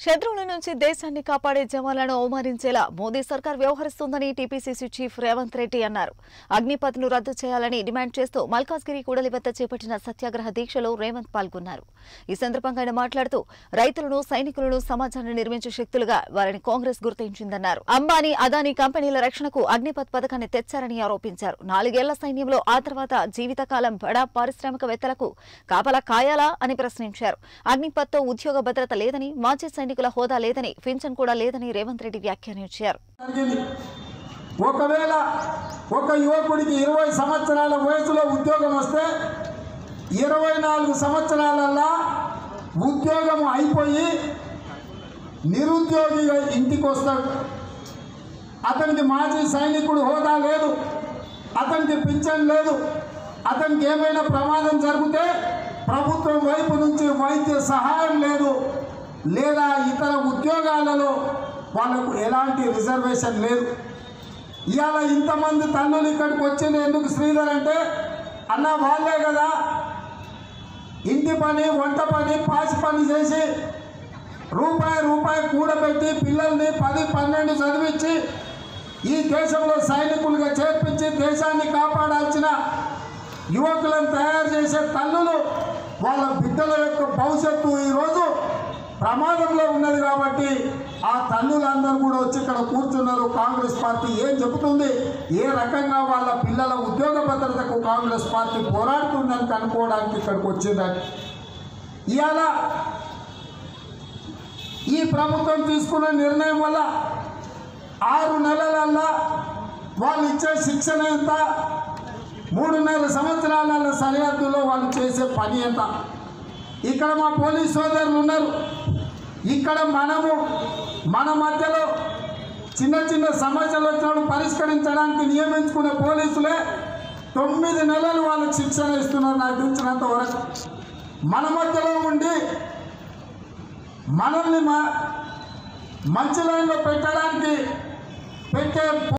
శత్రువుల నుంచి దేశాన్ని కాపాడే జవాన్లను అవమానించేలా మోదీ సర్కార్ వ్యవహరిస్తోందని టీపీసీసీ చీఫ్ రేవంత్ రెడ్డి అన్నారు అగ్నిపథ్ను రద్దు చేయాలని డిమాండ్ చేస్తూ మల్కాజ్గిరి కూడలి వద్ద చేపట్టిన సత్యాగ్రహ దీక్షలో రేవంత్ పాల్గొన్నారు ఈ సందర్భంగా ఆయన మాట్లాడుతూ రైతులను సైనికులను సమాజాన్ని నిర్మించే శక్తులుగా వారిని కాంగ్రెస్ గుర్తించిందన్నారు అంబానీ అదానీ కంపెనీల రక్షణకు అగ్నిపథ్ పథకాన్ని తెచ్చారని ఆరోపించారు నాలుగేళ్ల సైన్యంలో ఆ తర్వాత జీవితకాలం బడా పారిశ్రామికవేత్తలకు కాపలా కాయాలా అని ప్రశ్నించారు అగ్నిపథ్తో ఉద్యోగ భద్రత లేదని మాజీ సైనికుల హోదా లేదని పింఛన్ కూడా లేదని రేవంత్ రెడ్డి వ్యాఖ్యానించారు జరిగింది ఒకవేళ ఒక యువకుడికి ఇరవై సంవత్సరాల వయసులో ఉద్యోగం వస్తే ఇరవై నాలుగు సంవత్సరాలల్లా ఉద్యోగం అయిపోయి నిరుద్యోగిగా ఇంటికి వస్తాడు అతనికి మాజీ సైనికుడు హోదా లేదు అతనికి పింఛన్ లేదు అతనికి ఏమైనా ప్రమాదం జరిగితే ప్రభుత్వం వైపు నుంచి వైద్య సహాయం లేదు లేదా ఇతర ఉద్యోగాలలో వాళ్ళకు ఎలాంటి రిజర్వేషన్ లేదు ఇవాళ ఇంతమంది తల్లులు ఇక్కడికి వచ్చింది ఎందుకు శ్రీధర్ అంటే అన్న వాళ్ళే కదా ఇంటి పని వంట పని పాసి పని చేసి రూపాయి రూపాయి కూడబెట్టి పిల్లల్ని పది పన్నెండు చదివించి ఈ దేశంలో సైనికులుగా చేర్పించి దేశాన్ని కాపాడాల్సిన యువకులను తయారు చేసే తల్లులు వాళ్ళ బిడ్డల యొక్క భవిష్యత్తు ఈరోజు ప్రమాదంలో ఉన్నది కాబట్టి ఆ తల్లులందరూ కూడా వచ్చి ఇక్కడ కూర్చున్నారు కాంగ్రెస్ పార్టీ ఏం చెబుతుంది ఏ రకంగా వాళ్ళ పిల్లల ఉద్యోగ భద్రతకు కాంగ్రెస్ పార్టీ పోరాడుతుందని కనుక్కోవడానికి ఇక్కడికి వచ్చిందని ఇవాళ ఈ ప్రభుత్వం తీసుకున్న నిర్ణయం వల్ల ఆరు నెలలల్లా వాళ్ళు ఇచ్చే శిక్షణ ఎంత మూడున్నర సంవత్సరాల సరిహద్దులో వాళ్ళు చేసే పని ఎంత ఇక్కడ మా పోలీస్ సోదరులు ఉన్నారు ఇక్కడ మనము మన మధ్యలో చిన్న చిన్న సమస్యలు వచ్చినప్పుడు పరిష్కరించడానికి నియమించుకునే పోలీసులే తొమ్మిది నెలలు వాళ్ళకి శిక్షణ ఇస్తున్నారు నాకు తెలిసినంత వరకు మన మధ్యలో ఉండి మనల్ని మ- మంచి లైన్లో పెట్టడానికి పెట్టే